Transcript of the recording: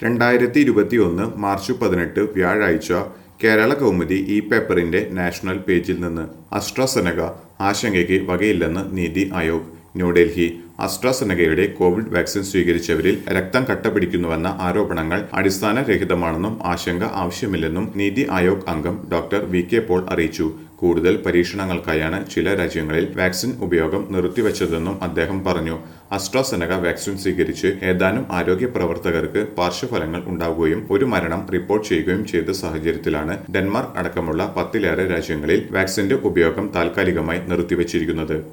രണ്ടായിരത്തി ഇരുപത്തിയൊന്ന് മാർച്ച് പതിനെട്ട് വ്യാഴാഴ്ച കേരള കൗമുദി ഈ പേപ്പറിന്റെ നാഷണൽ പേജിൽ നിന്ന് അസ്ട്രസെനക ആശങ്കയ്ക്ക് വകയില്ലെന്ന് നീതി ആയോഗ് ന്യൂഡൽഹി അസ്ട്രസെനകയുടെ കോവിഡ് വാക്സിൻ സ്വീകരിച്ചവരിൽ രക്തം കട്ടപിടിക്കുന്നുവെന്ന ആരോപണങ്ങൾ അടിസ്ഥാനരഹിതമാണെന്നും ആശങ്ക ആവശ്യമില്ലെന്നും നീതി ആയോഗ് അംഗം ഡോക്ടർ വി കെ പോൾ അറിയിച്ചു കൂടുതൽ പരീക്ഷണങ്ങൾക്കായാണ് ചില രാജ്യങ്ങളിൽ വാക്സിൻ ഉപയോഗം നിർത്തിവച്ചതെന്നും അദ്ദേഹം പറഞ്ഞു അസ്ട്രാസെനക വാക്സിൻ സ്വീകരിച്ച് ഏതാനും ആരോഗ്യ പ്രവർത്തകർക്ക് പാർശ്വഫലങ്ങൾ ഉണ്ടാവുകയും ഒരു മരണം റിപ്പോർട്ട് ചെയ്യുകയും ചെയ്ത സാഹചര്യത്തിലാണ് ഡെൻമാർക്ക് അടക്കമുള്ള പത്തിലേറെ രാജ്യങ്ങളിൽ വാക്സിന്റെ ഉപയോഗം താൽക്കാലികമായി നിർത്തിവച്ചിരിക്കുന്നത്